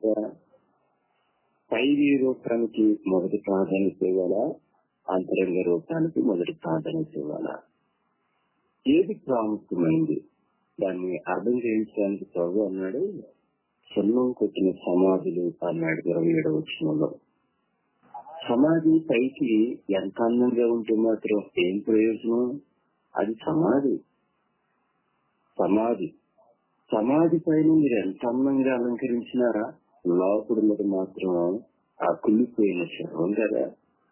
ప్రాధాన్యత పైవి రూపానికి మొదటి ప్రాధాన్యత ఇవ్వాలా అంతరంగ రూపానికి మొదటి ప్రాధాన్యత ఇవ్వాలా ఏది ప్రాముఖ్యమైంది దాన్ని అర్థం చేయించడానికి ప్రభు అన్నాడు సున్నం కొట్టిన సమాధులు అన్నాడు ఇరవై ఏడవ వచ్చినంలో సమాధి పైకి ఎంత అందంగా ఉంటే మాత్రం ఏం ప్రయోజనం అది సమాధి సమాధి సమాధి పైన మీరు ఎంత అందంగా అలంకరించినారా లోపల మాత్రం ఆ కుళ్ళిపోయిన శవం కదా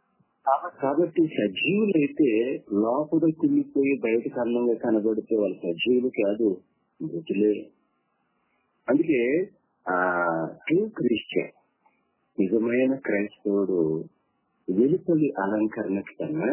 కాబట్టి సజీవులైతే లోపల కుళ్ళిపోయి బయటకు అందంగా కనబడితే వాళ్ళ సజీవులు కాదు మృతులే అందుకే ఆ ట్రూ క్రిస్టియన్ నిజమైన క్రైస్తవుడు వెలుపలి అలంకరణ కన్నా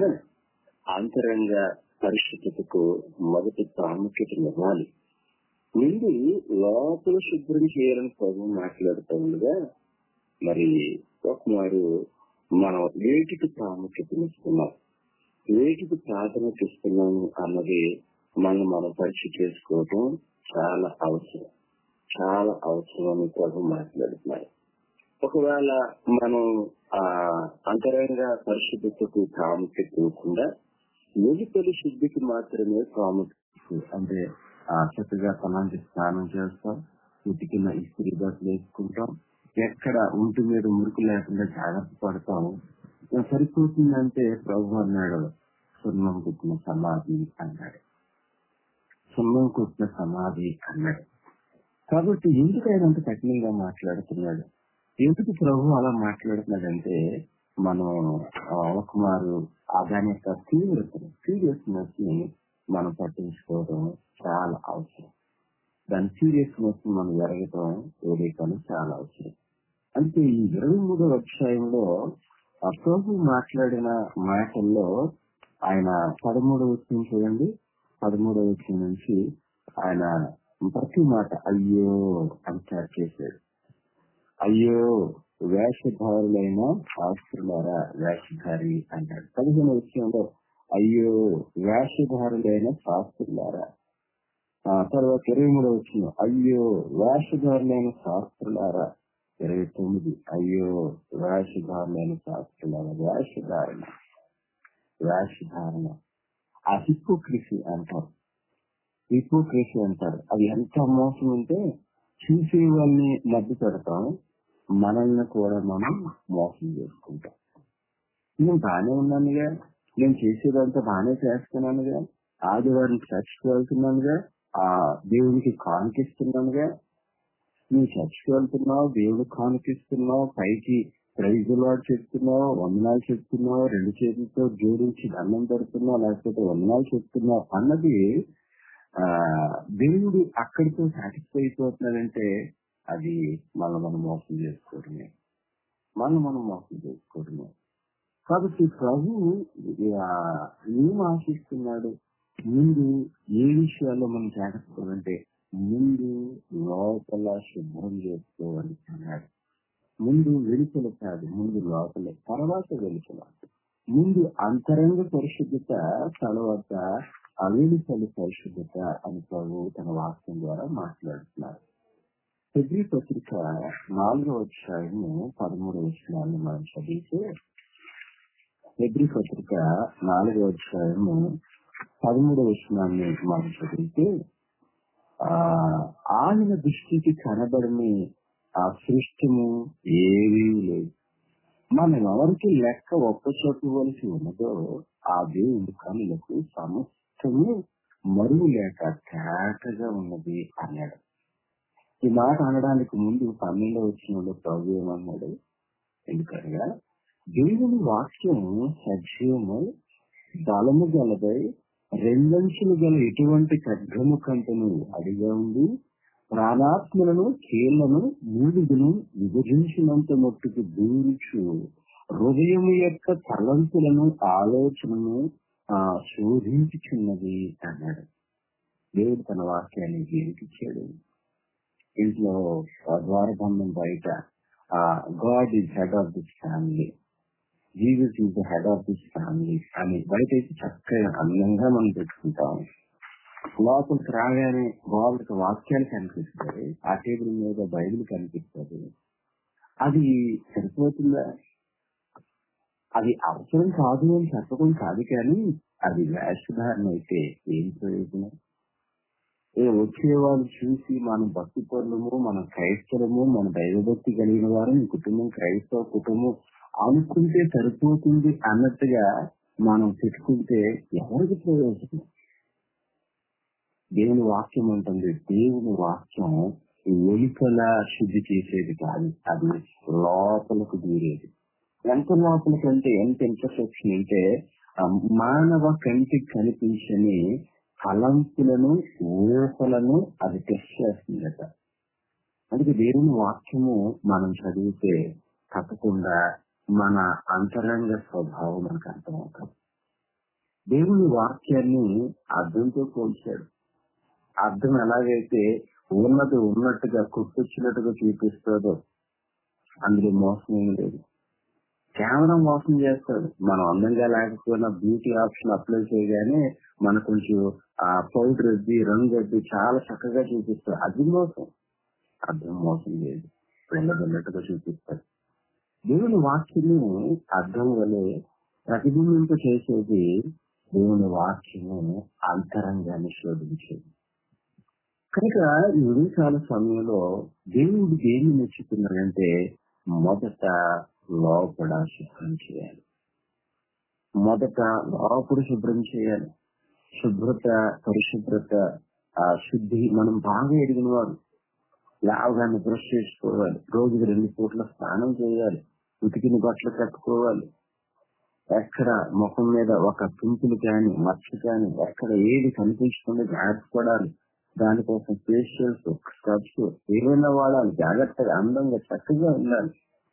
అంతరంగ పరిశుద్ధతకు మొదటి ప్రాముఖ్యత ఇవ్వాలి ముందు లోపల శుభ్రం చేయాలని ప్రభు మాట్లాడుతూ ఉండగా మరి ఒకమారు మనం వేటికి ప్రాముఖ్యత ఇస్తున్నాం వేటికి ప్రాధాన్యత ఇస్తున్నాము అన్నది మనం మనం పరీక్ష చేసుకోవటం చాలా అవసరం చాలా అవసరం అని ప్రభు మాట్లాడుతున్నారు ఒకవేళ మనం ఆ అంతరంగ పరిశుద్ధతకు ప్రాముఖ్యత ఇవ్వకుండా వెలుపలి శుద్ధికి మాత్రమే ప్రాముఖ్యత అంటే ఆ చక్కగా తలాంటి స్నానం చేస్తాం ఉతికిన ఇస్త్రీ బట్టలు వేసుకుంటాం ఎక్కడ ఒంటి మీద మురికి లేకుండా జాగ్రత్త పడతాం సరిపోతుందంటే ప్రభు అన్నాడు సున్నం కుట్టిన సమాధి అన్నాడు సున్నం కుట్టిన సమాధి అన్నాడు కాబట్టి ఎందుకు ఆయన అంత కఠినంగా మాట్లాడుతున్నాడు ఎందుకు ప్రభు అలా మాట్లాడుతున్నాడంటే మనం ఒకమారు దాని యొక్క తీవ్రత సీరియస్నెస్ ని మనం పట్టించుకోవడం చాలా అవసరం దాని సీరియస్నెస్ మనం ఎరగటం ఏదైతే చాలా అవసరం అంటే ఈ ఇరవై మూడో అధ్యాయంలో ఆ ప్రభు మాట్లాడిన మాటల్లో ఆయన పదమూడవ వచ్చిన చూడండి పదమూడవ వచ్చిన నుంచి ఆయన ప్రతి మాట అయ్యో అని స్టార్ట్ చేశాడు అయ్యో వేషధారులైన శాస్త్రులారా వేషధారి అంటాడు పదిహేను విషయంలో అయ్యో వేషధారులైన శాస్త్రులారా ఆ తర్వాత ఇరవై మూడో వచ్చిన అయ్యో వేషధారులైన శాస్త్రులారా ఇరవై తొమ్మిది అయ్యో వేషధారులైన శాస్త్రులారా వేషధారణ వేషధారణ ఆ హిపోక్రసీ అంటారు హిపోక్రసీ అంటారు అది ఎంత మోసం అంటే చూసే వాళ్ళని మధ్య పెడతాం మనల్ని కూడా మనం మోసం చేసుకుంటాం నేను బాగానే ఉన్నానుగా నేను చేసేదంతా బాగానే చేస్తున్నానుగా ఆదివారం చర్చికి వెళ్తున్నానుగా ఆ దేవునికి కానుకిస్తున్నానుగా నువ్వు చర్చికి వెళ్తున్నావు దేవుడు కానుకిస్తున్నావు పైకి ప్రైజ్ లాడ్ చెప్తున్నావు వందనాలు చెప్తున్నావు రెండు చేతులతో జోడించి దండం పెడుతున్నావు లేకపోతే వందనాలు చెప్తున్నావు అన్నది ఆ దేవుడు అక్కడితో సాటిస్ఫై అయిపోతున్నాడంటే అది మనం మనం మోసం చేసుకోవడమే మనం మనం మోసం చేసుకోవడమే కాబట్టి ప్రభు ఏం ఆశిస్తున్నాడు ముందు ఏ విషయాల్లో మనం జాగ్రత్త ముందు లోపల శుభ్రం చేసుకోవాలి అన్నాడు ముందు వెలుపల కాదు ముందు లోపలే తర్వాత వెలుపల ముందు అంతరంగ పరిశుద్ధత తర్వాత అవేలుపలి పరిశుద్ధత అని ప్రభు తన వాక్యం ద్వారా మాట్లాడుతున్నారు ఫిబ్రి పత్రిక నాలుగో అధ్యాయము పదమూడు విషయాన్ని మనం చదివితే ఫిబ్రి పత్రిక నాలుగో అధ్యాయము పదమూడు విషయాన్ని మనం చదివితే ఆ ఆయన దృష్టికి కనబడని ఆ సృష్టము ఏమీ లేదు మనం ఎవరికి లెక్క ఒప్పచొట్టవలసి ఉన్నదో ఆ దేవుడి కనులకు సమస్తము మరుగు లేక తేటగా ఉన్నది అన్నాడు ఈ మాట అనడానికి ముందు పన్నెండో వచ్చిన ప్రభు ఏమన్నాడు ఎందుకనగా దేవుని వాక్యం సజీవము బలము గలదై రెండంచులు గల ఎటువంటి ఖడ్గము కంటను అడిగా ఉంది ప్రాణాత్మలను కీళ్లను మూడుగును విభజించినంత మట్టుకు దూరుచు హృదయం యొక్క తలంపులను ఆలోచనను ఆ శోధించుచున్నది అన్నాడు దేవుడు తన వాక్యాన్ని జీవించాడు ఇంట్లో ద్వారబంధం బయట God is head of this family Jesus is the head of this family అని బయట అయితే చక్కగా అందంగా మనం పెట్టుకుంటాం లోపలికి రాగానే వాళ్ళకి వాక్యాలు కనిపిస్తాయి ఆ టేబుల్ మీద బైబిల్ కనిపిస్తుంది అది సరిపోతుందా అది అవసరం కాదు అని చెప్పడం కాదు కానీ అది వేషధారణ అయితే ఏం ప్రయోజనం ఏ వచ్చేవాళ్ళు చూసి మనం భక్తి పరులము మన క్రైస్తవము మన దైవభక్తి కలిగిన వారు ఈ కుటుంబం క్రైస్తవ కుటుంబం అనుకుంటే సరిపోతుంది అన్నట్టుగా మనం పెట్టుకుంటే ఎవరికి ప్రయోజనం దేవుని వాక్యం ఉంటుంది దేవుని వాక్యం వెలుకల శుద్ధి చేసేది కాదు అది లోపలకు దూరేది ఎంత లోపలికంటే ఎంత ఇంటర్సెక్షన్ అంటే ఆ మానవ కంటికి కనిపించని తలంపులను ఊహలను అది టెస్ట్ చేస్తుందట అందుకే దేవుని వాక్యము మనం చదివితే తప్పకుండా మన అంతరంగ స్వభావం మనకు అర్థమవుతుంది దేవుని వాక్యాన్ని అర్థంతో పోల్చాడు అర్థం ఎలాగైతే ఉన్నది ఉన్నట్టుగా కుట్టొచ్చినట్టుగా చూపిస్తుందో అందులో మోసం ఏమి లేదు కేవలం మోసం చేస్తాడు మనం అందంగా లేకపోయినా బ్యూటీ ఆప్షన్ అప్లై చేయగానే మన కొంచెం ఆ పౌడర్ వద్ది రంగు వద్ది చాలా చక్కగా చూపిస్తాడు అది మోసం అర్థం మోసం లేదు వెళ్ళదన్నట్టుగా చూపిస్తాడు దేవుని వాక్యము అర్థం వలె ప్రతిబింబింప చేసేది దేవుని వాక్యము అంతరంగాన్ని శోధించేది కనుక ఈ ఉదయకాల సమయంలో దేవుడు దేన్ని మెచ్చుకున్నాడంటే మొదట లోపల శుభ్రం చేయాలి మొదట లోపల శుభ్రం చేయాలి శుభ్రత పరిశుభ్రత ఆ శుద్ధి మనం బాగా ఎరిగిన వారు లాభాన్ని బ్రష్ చేసుకోవాలి రోజుకి రెండు పూట్ల స్నానం చేయాలి ఉతికిన బట్టలు కట్టుకోవాలి ఎక్కడ ముఖం మీద ఒక పింపులు కానీ మచ్చ కానీ ఎక్కడ ఏది కనిపించకుండా జాగ్రత్త పడాలి దానికోసం ఫేషియల్స్ స్క్రబ్స్ ఏమైనా వాడాలి జాగ్రత్తగా అందంగా చక్కగా ఉండాలి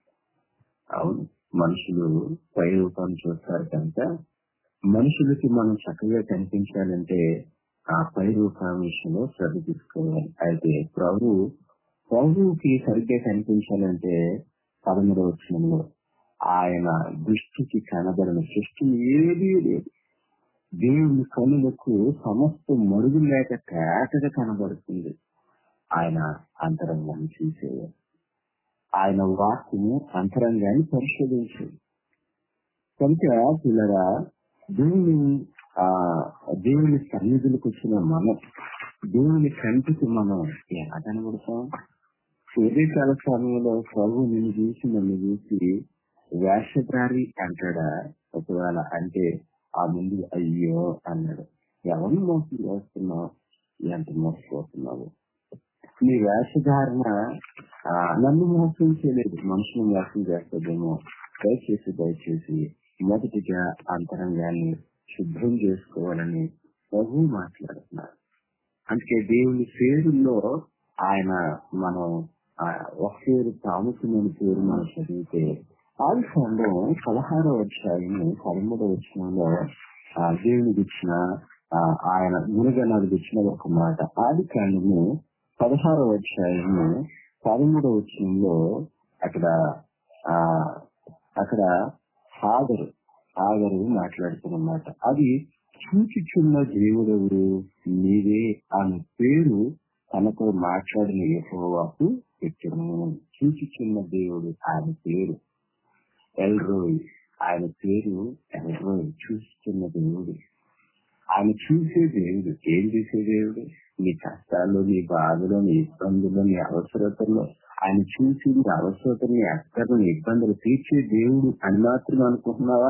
అవును మనుషులు పై రూపాన్ని చూస్తారు కనుక మనుషులకి మనం చక్కగా కనిపించాలంటే ఆ పై రూపం విషయంలో శ్రద్ధ తీసుకోవాలి అయితే ప్రభు ప్రభువుకి సరిగ్గా కనిపించాలంటే పదమూడవ వచ్చినంలో ఆయన దృష్టికి కనబడిన సృష్టి ఏదీ లేదు దేవుని కనులకు సమస్త మరుగు లేక తేటగా కనబడుతుంది ఆయన అంతరంగాన్ని చూసేవారు ఆయన వాక్కును అంతరంగాన్ని పరిశోధించేది కనుక పిల్లరా దేవుని ఆ దేవుని సన్నిధులకు వచ్చిన మనం దేవుని కంటికి మనం ఎలా కనబడతాం సూర్యకాల సమయంలో ప్రభు నిన్ను చూసి నన్ను చూసి వేషధారి అంటాడా ఒకవేళ అంటే ఆ ముందు అయ్యో అన్నాడు ఎవరిని మోసం చేస్తున్నావు ఎంత మోసపోతున్నావు నీ వేషధారణ ఆ, నన్ను మోసం చేయలేదు మనుషులు మోసం చేస్తుందేమో దయచేసి దయచేసి మొదటిగా అంతరంగాన్ని శుభ్రం చేసుకోవాలని ప్రభు మాట్లాడుతున్నారు అందుకే దేవుని పేరులో ఆయన మనం ఆ, ఒక పేరు ప్రాముఖ్యమైన పేరు మనం చదివితే ఆది కాండం పదహారో అధ్యాయము పదమూడవ వచనంలో ఆ దేవునికి ఇచ్చిన ఆ, ఆయన గుణగణాలకు ఇచ్చిన ఒక మాట ఆది కాండము పదహారవ అధ్యాయము పదమూడవ వచనంలో అక్కడ ఆ అక్కడ హాగరు హాగరు మాట్లాడుతున్నమాట అది చూచుచున్న దేవుడెవరు నీవే అనే పేరు తనతో మాట్లాడిన యెహోవాకు పెట్టను చూచుచున్న దేవుడు ఆయన పేరు ఎల్రోయ్ ఆయన పేరు ఎల్రోయ్ చూస్తున్న దేవుడు ఆయన చూసే దేవుడు ఏం చూసే దేవుడు నీ కష్టాల్లో నీ బాధలో నీ ఇబ్బందుల్లో నీ అవసరతల్లో ఆయన చూసి నీ అవసరతని అక్కర్లు నీ ఇబ్బందులు తీర్చే దేవుడు అని మాత్రం అనుకుంటున్నావా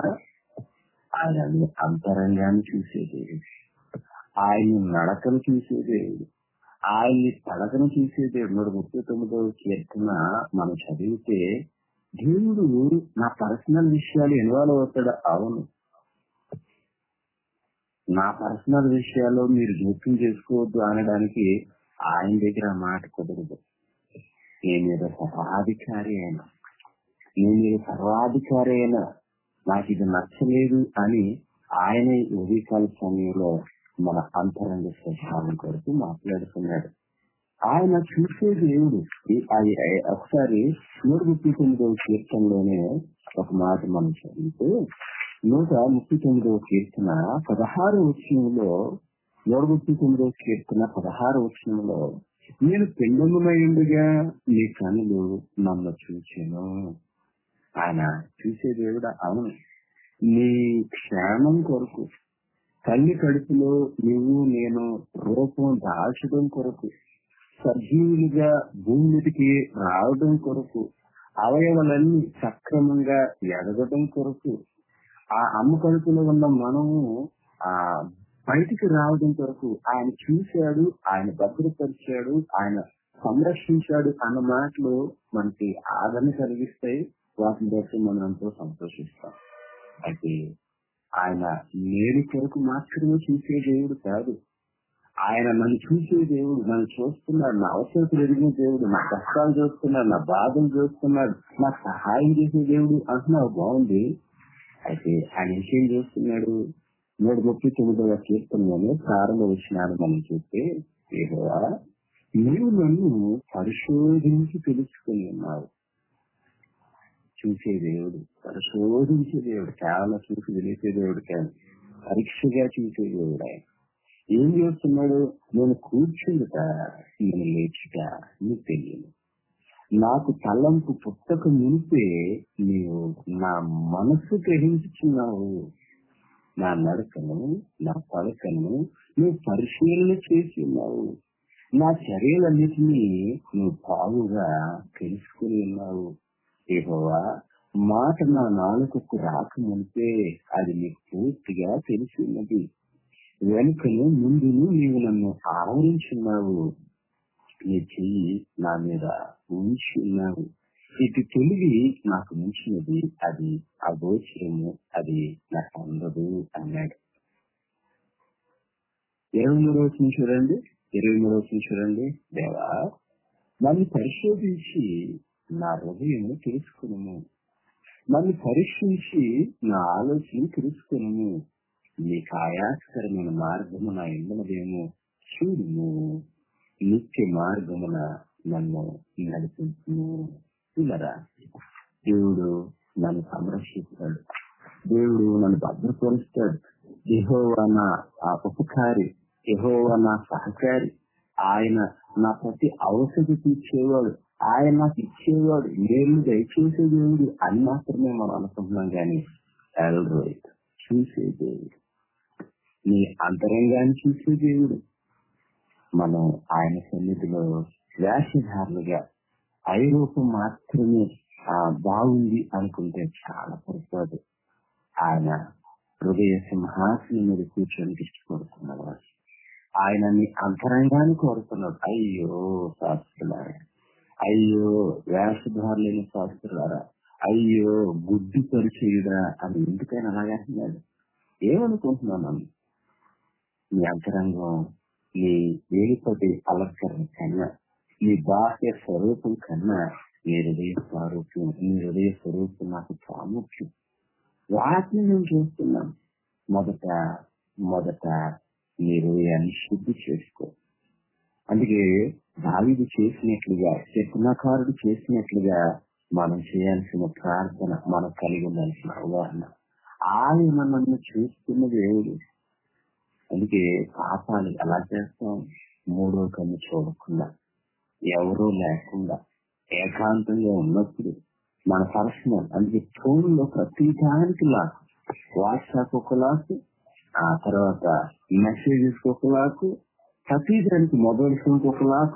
ఆయన నీ అంతరంగాన్ని చూసే దేవుడు ఆయన నడకను చూసే దేవుడు ఆయన్ని పడకను చూసే దేవుడు నూట ముప్పై తొమ్మిదవ కీర్తన మనం చదివితే దేవుడు నా పర్సనల్ విషయాలు ఇన్వాల్వ్ అవుతాడు అవును నా పర్సనల్ విషయాల్లో మీరు జోక్యం చేసుకోవద్దు అనడానికి ఆయన దగ్గర ఆ మాట కుదరదు నేను మీద సర్వాధికారి అయినా నేను మీద సర్వాధికారి అయినా నాకు ఇది నచ్చలేదు అని ఆయన ఉదయకాల సమయంలో మన అంతరంగ స్వభావం కొరకు మాట్లాడుతున్నాడు ఆయన చూసే దేవుడు ఈ- అది ఒకసారి నూట ముప్పై తొమ్మిదవ కీర్తనలోనే ఒక మాట మనం చదివితే నూట ముప్పై తొమ్మిదవ కీర్తన పదహారు వచ్చినంలో నూట ముప్పై తొమ్మిదవ కీర్తన పదహారు వచ్చినంలో నేను పిండమునయుండుగా నీ కనులు నన్ను చూచాను ఆయన చూసే దేవుడు అవును నీ క్షేమం కొరకు తల్లి కడుపులో నువ్వు నేను రూపం దాల్చడం కొరకు సజీవులుగా భూమి మీదకి రావడం కొరకు అవయవాలన్నీ సక్రమంగా ఎదగడం కొరకు ఆ అమ్మ కడుపులో ఉన్న మనము ఆ బయటికి రావడం కొరకు ఆయన చూశాడు ఆయన భద్రపరిచాడు ఆయన సంరక్షించాడు అన్న మాటలు మనకి ఆదరణ కలిగిస్తాయి వాటిని బట్టి మనం ఎంతో సంతోషిస్తాం అయితే ఆయన మేలు కొరకు మాత్రమే చూసే దేవుడు కాదు ఆయన నన్ను చూసే దేవుడు నన్ను చూస్తున్నాడు నా అవసరం ఎదిగిన దేవుడు నా కష్టాలు చూస్తున్నాడు నా బాధలు చూస్తున్నాడు నాకు సహాయం చేసే దేవుడు అంటున్నావు బాగుంది అయితే ఆయన విషయం చేస్తున్నాడు నూట ముప్పై తొమ్మిదవ కీర్తనలోనే ప్రారంభ విషయాలు మనం చూస్తే ఏదోవా నీవు నన్ను పరిశోధించి తెలుసుకుని ఉన్నావు చూసే దేవుడు పరిశోధించే దేవుడు కేవలం చూసి తెలిసే దేవుడు కాదు పరీక్షగా చూసే దేవుడు ఆయన ఏం చేస్తున్నాడు నేను కూర్చుండుట నేను లేచుట నీకు తెలియదు నాకు తలంపు పుస్తక మునిపే నీవు నా మనసు గ్రహించుచున్నావు నా నడకను నా పలకను నువ్వు పరిశీలన చేసి ఉన్నావు నా చర్యలన్నిటినీ నువ్వు బాగుగా తెలుసుకుని ఉన్నావు ఏహోవా మాట నా నాలుకకు రాక మునిపే అది నీకు పూర్తిగా తెలిసి ఉన్నది వెనుకను ముందును నీవు నన్ను ఆవరించున్నావు నీ చెయ్యి నా మీద ఉంచి ఉన్నావు ఇటు తొలిగి నాకు మించినది అది అగోచరము అది నాకు అందదు అన్నాడు ఇరవై మూడవ వచ్చిన చూడండి ఇరవై మూడవ వచ్చిన చూడండి దేవా నన్ను పరిశోధించి నా హృదయము తెలుసుకును నన్ను పరీక్షించి నా ఆలోచన తెలుసుకును నీకు ఆయాస్కరమైన మార్గము నా ఎందనదేమో చూడుము నిత్య మార్గమున నన్ను నడిపించును ఇలా దేవుడు నన్ను సంరక్షిస్తాడు దేవుడు నన్ను భద్రపరుస్తాడు యహోవా నా ఆ ఉపకారి యహోవా నా సహకారి ఆయన నా ప్రతి అవసరం తీర్చేవాడు ఆయన నాకు ఇచ్చేవాడు నేను దయచేసే దేవుడు అని మాత్రమే మనం అనుకుంటున్నాం కానీ ఎల్రోయిట్ చూసే దేవుడు నీ అంతరంగాన్ని చూసే దేవుడు మనం ఆయన సన్నిధిలో వేషధారులుగా ఐరోపం మాత్రమే ఆ బాగుంది అనుకుంటే చాలా పొరపాటు ఆయన హృదయ సింహాసనం మీద కూర్చొని ఇష్టపడుతున్నాడు ఆయన నీ అంతరంగాన్ని కోరుతున్నాడు అయ్యో శాస్త్రులారా అయ్యో వేషధారులైన శాస్త్రులారా అయ్యో బుద్ధి పరిచయుడా అని ఎందుకైనా అలాగే అంటున్నాడు ఏమనుకుంటున్నాను నన్ను నీ అంతరంగం నీ వేలిపటి అలంకరణ కన్నా నీ బాహ్య స్వరూపం కన్నా నీ హృదయ స్వరూపం నీ హృదయ స్వరూపం నాకు ప్రాముఖ్యం వాటిని నేను చూస్తున్నాను మొదట మొదట నీ హృదయాన్ని శుద్ధి చేసుకో అందుకే దావిది చేసినట్లుగా శకునకారుడు చేసినట్లుగా మనం చేయాల్సిన ప్రార్థన మనం కలిగి ఉండాల్సిన అవగాహన ఆయన నన్ను చూస్తున్న దేవుడు అందుకే పాపాలు ఎలా చేస్తాం మూడో కన్ను చూడకుండా ఎవరూ లేకుండా ఏకాంతంగా ఉన్నప్పుడు మన పర్సనల్ అందుకే ఫోన్ లో ప్రతి దానికి లాక్ వాట్సాప్ ఒక లాక్ ఆ తర్వాత మెసేజెస్ ఒక లాక్ ప్రతి దానికి మొబైల్ ఫోన్ ఒక లాక్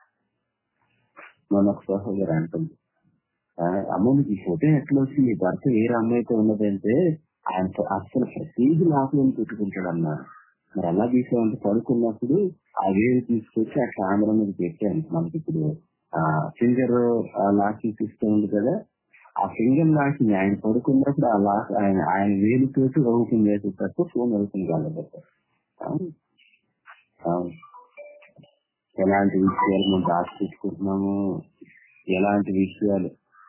మన ఒక సహోదరు అంటుంది అమ్మ నీకు ఫోటో ఎట్లా వచ్చింది భర్త ఏ అమ్మాయితో ఉన్నదంటే ఆయన అసలు ప్రతిదీ లాక్లను పెట్టుకుంటాడు అన్నారు మరి ఎలా తీసామంటే పడుకున్నప్పుడు ఆ వేలు తీసుకొచ్చి ఆ కెమెరా మీద పెట్టాను మనకి ఇప్పుడు ఆ ఫింగర్ లాకింగ్ సిస్టమ్ ఉంది కదా ఆ ఫింగర్ లాకింగ్ ఆయన పడుకున్నప్పుడు ఆ లాక్ ఆయన ఆయన వేలుతోటి ఓపెన్ చేసేటట్టు ఫోన్ ఓపెన్ కాలేదు ఎలాంటి విషయాలు మనం దాచిపెట్టుకుంటున్నాము ఎలాంటి విషయాలు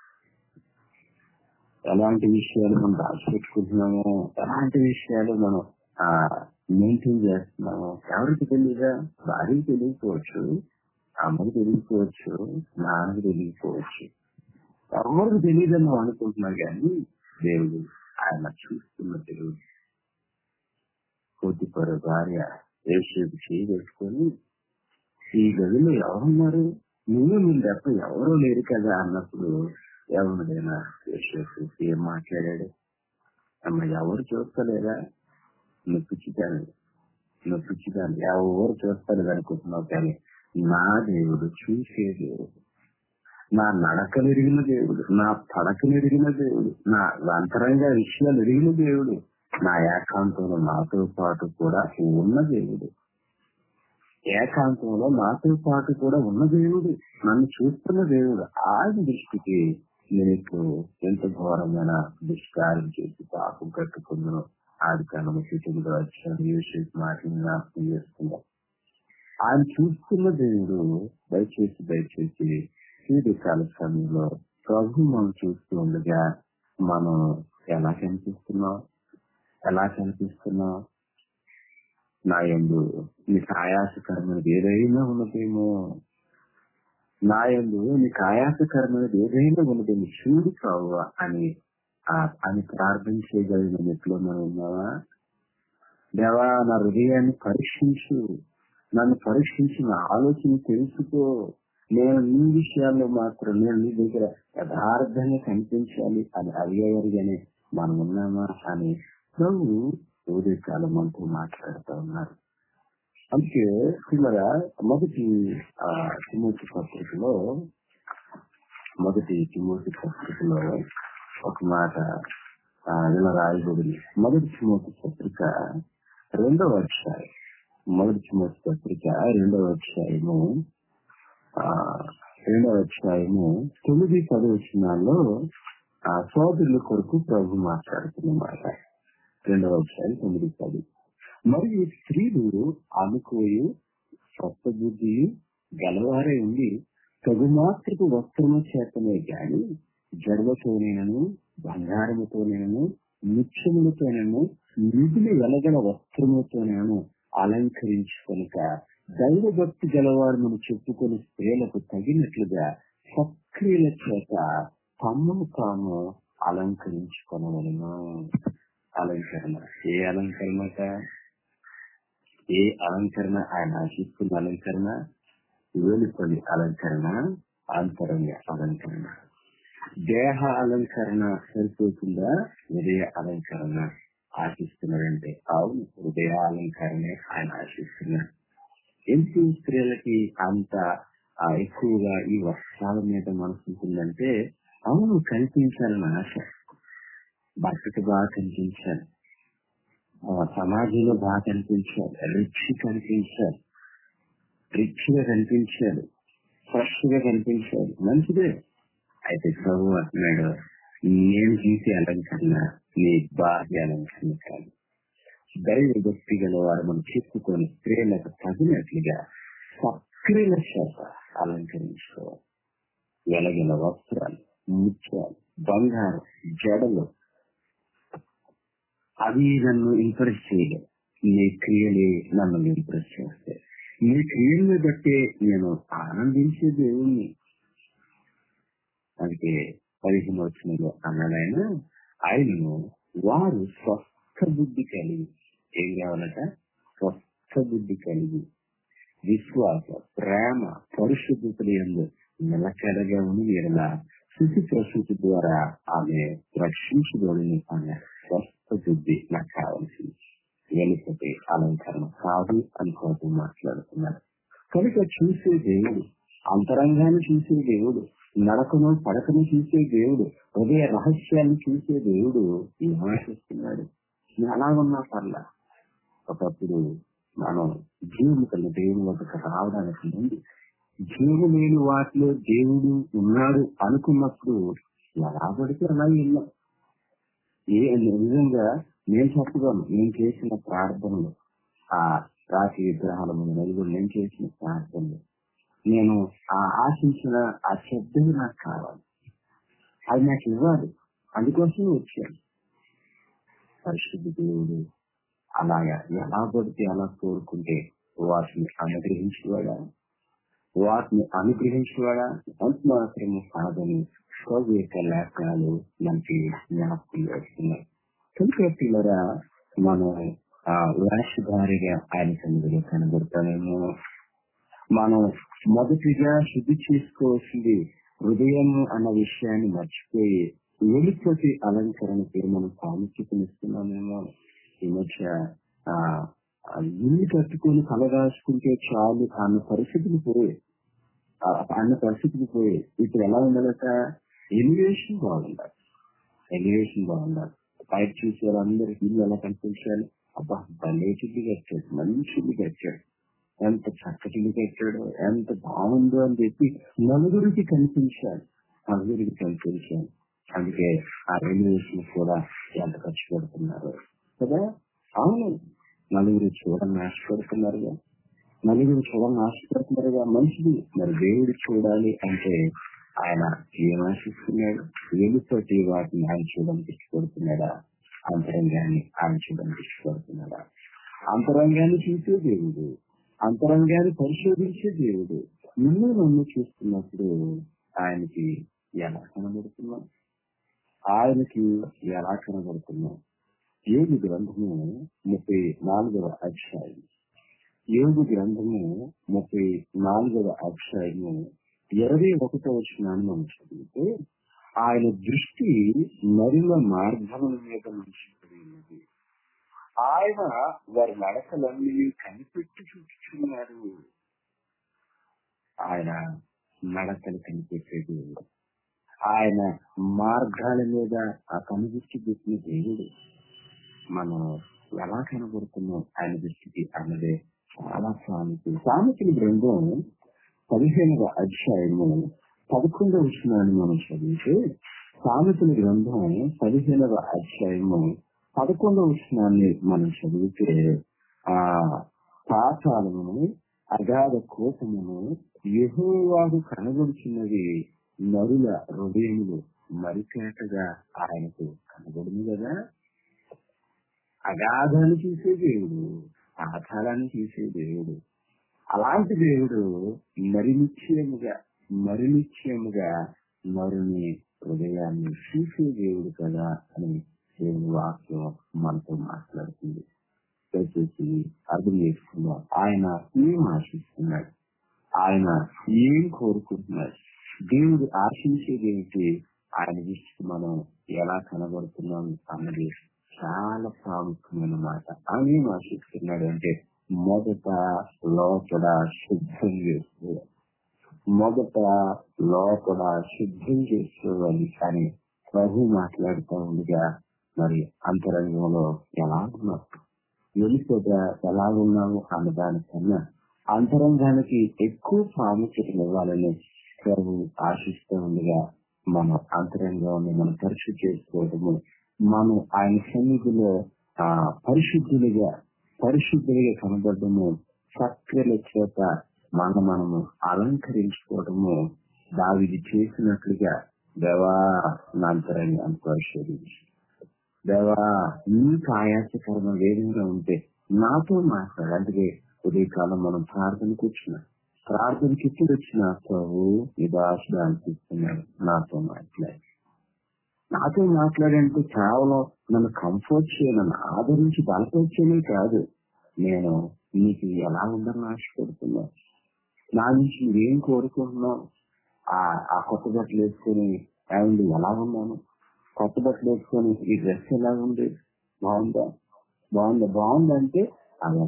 ఎలాంటి విషయాలు మనం దాచిపెట్టుకుంటున్నాము ఎలాంటి విషయాలు మనం ఆ మెయింటైన్ చేస్తున్నాము ఎవరికి తెలియదా భార్యకి తెలియకపోవచ్చు అమ్మకి తెలియకపోవచ్చు నాన్నకి తెలియకపోవచ్చు ఎవరికి తెలియదని నువ్వు అనుకుంటున్నావు కానీ దేవుడు ఆయన చూస్తున్న దేవుడు కొద్దిపర భార్య ఏసేపు చేయబెట్టుకొని ఈ గదిలో ఎవరున్నారు నువ్వు నీ తప్ప ఎవరూ లేరు కదా అన్నప్పుడు ఎవరిదైనా చూసి ఏం మాట్లాడాడు అమ్మ ఎవరు చూస్తలేదా నువ్వు పిచ్చిదాన్ని నువ్వు పిచ్చిదాన్ని ఎవరు చూస్తలేదు అనుకుంటున్నావు కానీ నా దేవుడు చూసే దేవుడు నా నడకలు ఎరిగిన దేవుడు నా పడకలు ఎరిగిన దేవుడు నా అంతరంగ విషయాలు ఎరిగిన దేవుడు నా ఏకాంతంలో నాతో పాటు కూడా ఉన్న దేవుడు ఏకాంతంలో నాతో పాటు కూడా ఉన్న దేవుడు నన్ను చూస్తున్న దేవుడు ఆయన దృష్టికి నీకు ఎంత ఘోరమైన దుష్కారం చేసి పాపం కట్టుకుందో ఆది కాలం స్థితిలో వచ్చాను యూసేపు మాటలు జ్ఞాపకం చేసుకుందాం ఆయన చూస్తున్న దేవుడు దయచేసి దయచేసి ఈ కాల సమయంలో ప్రభు మనం చూస్తూ ఉండగా మనం ఎలా కనిపిస్తున్నాం ఎలా కనిపిస్తున్నాం నా ఎందు నీకు ఆయాసకరమైనది ఏదైనా ఉన్నదేమో నా ఎందు నీకు ఆయాసకరమైనది ఏదైనా ఉన్నదేమో చూడు కావు అని అని ప్రార్థన చేయగలిగిన ఎట్లో మనం ఉన్నావా దేవా నా హృదయాన్ని పరీక్షించు నన్ను పరీక్షించి నా ఆలోచన తెలుసుకో నేను నీ విషయాల్లో మాత్రం నేను నీ దగ్గర యథార్థంగా కనిపించాలి అని అడిగేవారుగానే మనం ఉన్నామా అని ప్రభు ఉదయకాలం మనతో మాట్లాడుతూ ఉన్నారు అందుకే పిల్లల మొదటి తిమోతి పత్రికలో మొదటి తిమోతి పత్రికలో ఒక మాట ఇలా రాయబడింది మొదటి తిమోతి పత్రిక రెండవ అధ్యాయం మొదటి తిమోతి పత్రిక రెండవ అధ్యాయము రెండవ అధ్యాయము తొమ్మిది పది వచ్చినాల్లో ఆ సోదరుల కొరకు ప్రభు మాట్లాడుతున్నమాట రెండవ అధ్యాయం తొమ్మిది పది మరియు స్త్రీలు అనుకోయు స్వస్థబుద్ధి గలవారే ఉండి తగుమాత్రపు వస్త్రము చేతనే గాని జడలతోనేనను బంగారముతోనేనను ముత్యములతోనేను నిధులు వెలగల వస్త్రముతోనేను అలంకరించుకొనుక దైవ భక్తి గలవారు మనం చెప్పుకొని స్త్రీలకు తగినట్లుగా సక్రియల చేత తమ్మును తాము అలంకరించుకొనవలను అలంకరణ ఏ అలంకరణట ఏ అలంకరణ ఆయన ఆశిస్తున్న అలంకరణ వెలుపలి అలంకరణ ఆంతరంగ అలంకరణ దేహ అలంకరణ సరిపోతుందా హృదయ అలంకరణ ఆశిస్తున్నాడంటే అవును హృదయ అలంకరణే ఆయన ఆశిస్తున్నాడు ఎందుకు స్త్రీలకి అంత ఎక్కువగా ఈ వస్త్రాల మీద మనసు ఉంటుందంటే అవును కనిపించాలని ఆశ భర్తకు బాగా కనిపించాలి సమాజంలో బాగా కనిపించాలి రిచ్ కనిపించాలి రిచ్ గా కనిపించాలి ఫ్రెష్ గా కనిపించాలి మంచిదే అయితే ప్రభు అంటున్నాడు నేను చూసే అలంకరణ నీ బాహ్య అలంకరణ కాదు దైవ భక్తి గల వారు మనం చెప్పుకొని స్త్రీలకు తగినట్లుగా సక్రియ చేత అలంకరించుకోవాలి వెలగిన వస్త్రాలు ముత్యాలు బంగారం జడలు అవి నన్ను ఇంప్రెస్ చేయలేదు నీ క్రియలే నన్ను ఇంప్రెస్ చేస్తాయి నీ క్రియల్ని బట్టే నేను ఆనందించే దేవుణ్ణి అందుకే పదిహేను వచ్చినలో అన్నాడాయన ఆయనను వారు స్వస్థ బుద్ధి కలిగి ఏం కావాలట స్వస్థ బుద్ధి కలిగి విశ్వాస ప్రేమ పరిశుద్ధతలు ఎందు నిలకడగా ఉంది ఎడల శుద్ధి ప్రసూతి ద్వారా ఆమె రక్షించబడిన ఆమె స్వస్థ బుద్ధి నాకు కావాల్సింది వెనుకటి అలంకరణ కాదు అనుకోవటం మాట్లాడుతున్నారు కనుక చూసే దేవుడు అంతరంగాన్ని చూసే దేవుడు నడకను పడకను చూసే దేవుడు హృదయ రహస్యాన్ని చూసే దేవుడు ఏమాశిస్తున్నాడు అలాగున్నా పర్ల ఒకప్పుడు మనం జీవులు కలిగిన దేవుని వద్దకు రావడానికి ముందు జీవు లేని వాటిలో దేవుడు ఉన్నాడు అనుకున్నప్పుడు ఎలా పడితే అలా వెళ్ళాం ఏ నిజంగా నేను చెప్పగలను నేను చేసిన ప్రార్థనలు ఆ రాశి విగ్రహాల ముందు నలుగురు నేను చేసిన ప్రార్థనలు నేను ఆ ఆశించిన ఆ శబ్దం నాకు కావాలి అది నాకు ఇవ్వాలి అందుకోసం వచ్చాను పరిశుద్ధ దేవుడు అలాగా ఎలా పడితే అలా కోరుకుంటే వాటిని అనుగ్రహించేవాడా వాటిని అనుగ్రహించేవాడా అంత మాత్రమే కాదని ప్రభు యొక్క లేఖనాలు మనకి జ్ఞాపకం చేస్తున్నాయి కనుక పిల్లరా మనం ఆ వేషధారిగా ఆయన సన్నిధిలో కనబడతామేమో మనం మొదటిగా శుద్ధి చేసుకోవాల్సింది హృదయం అన్న విషయాన్ని మర్చిపోయి వెలుపటి అలంకరణకి మనం ప్రాముఖ్యతనిస్తున్నామేమో ఈ మధ్య ఆ ఆ ఇల్లు కట్టుకొని కలగాసుకుంటే చాలు అన్న పరిస్థితులు పోయి ఆ అన్న పరిస్థితులు పోయి ఇప్పుడు ఎలా ఉండాలట ఎలివేషన్ బాగుండాలి ఎలివేషన్ బాగుండాలి బయట చూసే వాళ్ళందరికీ ఇల్లు ఎలా కనిపించాలి అబ్బా భలేటిల్లు కట్టాడు మంచి ఇల్లు కట్టాడు ఎంత చక్కటి ఇల్లు కట్టాడు ఎంత బాగుందో అని చెప్పి నలుగురికి కనిపించాలి నలుగురికి కనిపించాలి అందుకే ఆ ఎలివేషన్ కూడా ఎంత ఖర్చు పెడుతున్నారు కదా అవును నలుగురు చూడని ఆశపడుతున్నారుగా నలుగురు చూడని ఆశపడుతున్నారుగా మంచిది మరి దేవుడు చూడాలి అంటే ఆయన ఏం ఆశిస్తున్నాడు వెలుపటి వాటిని ఆయన చూడడానికి ఇష్టపడుతున్నాడా అంతరంగాన్ని ఆయన చూడడానికి ఇష్టపడుతున్నాడా అంతరంగాన్ని చూసే దేవుడు అంతరంగాన్ని పరిశోధించే దేవుడు నిన్ను నన్ను చూస్తున్నప్పుడు ఆయనకి ఎలా కనబడుతున్నాం ఆయనకి ఎలా కనబడుతున్నాం ఏడు గ్రంథము ముప్పై నాలుగవ అధ్యాయం ఏడు గ్రంథము ముప్పై నాలుగవ అధ్యాయము ఇరవై ఒకటో వచ్చినాన్ని మనం చదివితే ఆయన దృష్టి నరుల మార్గముల మీద ఉంచబడి ఉన్నది ఆయన వారి నడకలన్నీ కనిపెట్టి చూపుతున్నారు ఆయన నడకలు కనిపెట్టే దేవుడు ఆయన మార్గాల మీద ఆ కనుదృష్టి పెట్టిన దేవుడు మనం ఎలా కనబడుతున్నాం ఆయన దృష్టికి అన్నదే చాలా సామెతలు సామెతల గ్రంథం పదిహేనవ అధ్యాయము పదకొండవ విషయాన్ని మనం చదివితే సామెతల గ్రంథం పదిహేనవ అధ్యాయము పదకొండవ విషయాన్ని మనం చదివితే ఆ పాఠాలను అగాధ కోపమును యహోవాడు కనబడుచున్నది నరుల హృదయములు మరికేటగా ఆయనకు కనబడును కదా అగాధాన్ని చూసే దేవుడు పాఠాలను చూసే దేవుడు అలాంటి దేవుడు మరి నిశ్చయముగా మరి నిశ్చయముగా నరుని హృదయాన్ని చూసే దేవుడు కదా అని దేవుని వాక్యం మనతో మాట్లాడుతుంది దయచేసి అర్థం చేసుకుందాం ఆయన ఏం ఆశిస్తున్నాడు ఆయన ఏం కోరుకుంటున్నాడు దేవుడు ఆశించేది ఏమిటి ఆయన దృష్టికి మనం ఎలా కనబడుతున్నాం అన్నది చాలా ప్రాముఖ్యమైన మాట ఆయన ఏం ఆశిస్తున్నాడు అంటే మొదట లోపల శుద్ధం చేసుకోవాలి మొదట లోపల శుద్ధం చేసుకోవాలి కానీ ప్రభు మాట్లాడుతూ ఉండగా మరి అంతరంగంలో ఎలా ఉన్నావు వెలిసట ఎలా ఉన్నాము అన్న దానికన్నా అంతరంగానికి ఎక్కువ ప్రాముఖ్యత ఇవ్వాలని ప్రభు ఆశిస్తూ ఉండగా మన అంతరంగాన్ని మనం పరిశుద్ధి చేసుకోవడము మనం ఆయన సన్నిధిలో ఆ పరిశుద్ధులుగా పరిశుద్ధులుగా కనబడము సక్రియల చేత మన మనము అలంకరించుకోవడము దావిది చేసినట్లుగా దేవా నా అంతరంగాన్ని పరిశోధించి దేవా నీకు ఆయాసకరమైన వేదంగా ఉంటే నాతో మాట్లాడు అందుకే ఉదయకాలం మనం ప్రార్థన కూర్చున్నాం ప్రార్థనకి ఇప్పుడు వచ్చిన ప్రభు ఈ భాష అనిపిస్తున్నాడు నాతో మాట్లాడి నాతో మాట్లాడంటే కేవలం నన్ను కంఫర్ట్ చేయ నన్ను ఆదరించి బలపరిచేనే కాదు నేను నీకు ఎలా ఉందని ఆశపడుతున్నా నా నుంచి నువ్వేం కోరుకుంటున్నావు ఆ ఆ కొత్త బట్టలు వేసుకొని ఏమండి ఎలా ఉన్నాను కొత్త బట్టలు వేసుకొని ఈ డ్రెస్ ఎలా ఉంది బాగుందా బాగుందా బాగుందంటే అలా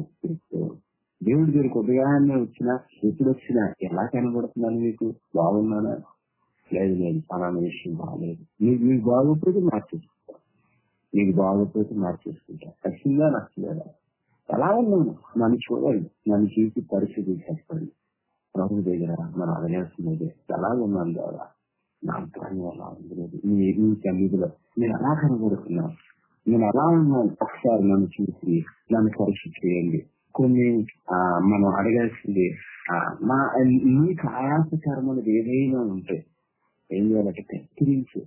దేవుడి దగ్గరికి ఉదయాన్నే వచ్చినా ఎప్పుడు వచ్చినా ఎలా కనబడుతున్నాను మీకు బాగున్నానా లేదు లేదు పలానా విషయం బాగలేదు మీకు మీకు బాగోకపోతే మార్చేసుకుంటా మీకు బాగోకపోతే మార్చేసుకుంటా ఖచ్చితంగా నచ్చలేదా ఎలా ఉన్నాను నన్ను చూడండి నన్ను చూసి పరిస్థితి చెప్పండి ప్రభు దగ్గర మనం అడగాల్సినది ఎలా ఉన్నాను ద్వారా నా అంతరంగం ఎలా ఉంది లేదు మీ మీ సన్నిధిలో నేను ఎలా కనబడుతున్నాను నేను ఎలా ఉన్నాను ఒకసారి నన్ను చూసి నన్ను పరీక్ష చేయండి కొన్ని ఆ మనం అడగాల్సింది ఆ, మా మీకు ఆయాసకరమైనది ఏదైనా ఉంటే ఏం చేయాలంటే కత్తిరించి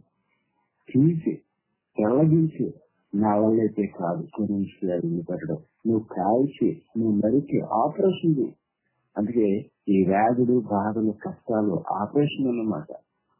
తీసి తెల్లగించి నా వల్ల అయితే కాదు గురించి అడిగి పెట్టడం నువ్వు కాల్చి నువ్వు నరికి ఆపరేషన్ చేయి అందుకే ఈ వ్యాధులు బాధలు కష్టాలు ఆపరేషన్ అన్నమాట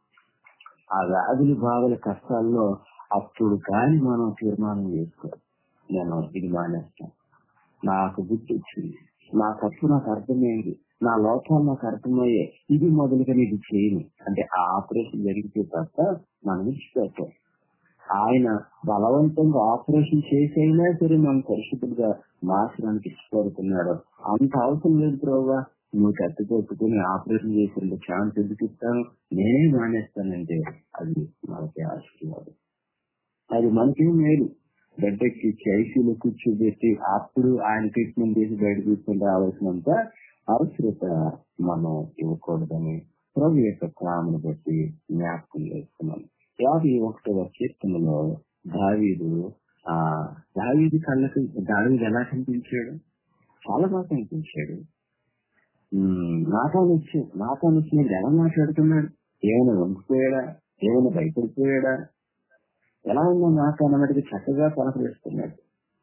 ఆ వ్యాధులు బాధల కష్టాల్లో అప్పుడు కానీ మనం తీర్మానం చేసుకోవాలి నేను ఇది మానేస్తాను నాకు బుద్ధి వచ్చింది నా తప్పు నాకు అర్థమైంది నా లోపాలు నాకు అర్థమయ్యే ఇది మొదలుగా ఇది చేయను అంటే ఆ ఆపరేషన్ జరిగితే తప్ప మనం విడిచిపెట్టాం ఆయన బలవంతంగా ఆపరేషన్ చేసైనా సరే మనం పరిశుద్ధులుగా మార్చడానికి ఇష్టపడుతున్నాడు అంత అవసరం లేదు ప్రోగా నువ్వు కత్తి కొట్టుకుని ఆపరేషన్ చేసేంత ఛాన్స్ ఎందుకు ఇస్తాను నేనే మానేస్తానంటే అది మనకి ఆశీర్వాదం అది మనకి మేలు బిడ్డకి ఐసీలో కూర్చోబెట్టి అప్పుడు ఆయన ట్రీట్మెంట్ చేసి బయట తీసుకుని రావాల్సినంత అవసరత మనం ఇవ్వకూడదని ప్రభు యొక్క ప్రేమను బట్టి జ్ఞాపకం చేస్తున్నాం యాభై ఒకటవ కీర్తనలో దావీదు ఆ దావీది కళ్ళకు దావీదు ఎలా కనిపించాడు చాలా బాగా కనిపించాడు నాతో వచ్చి నాతో వచ్చినప్పుడు ఎలా మాట్లాడుతున్నాడు ఏమైనా వంగిపోయాడా ఏమైనా భయపడిపోయాడా ఎలా ఉందో నాకు అన్నట్టుగా చక్కగా పలకరిస్తున్నాడు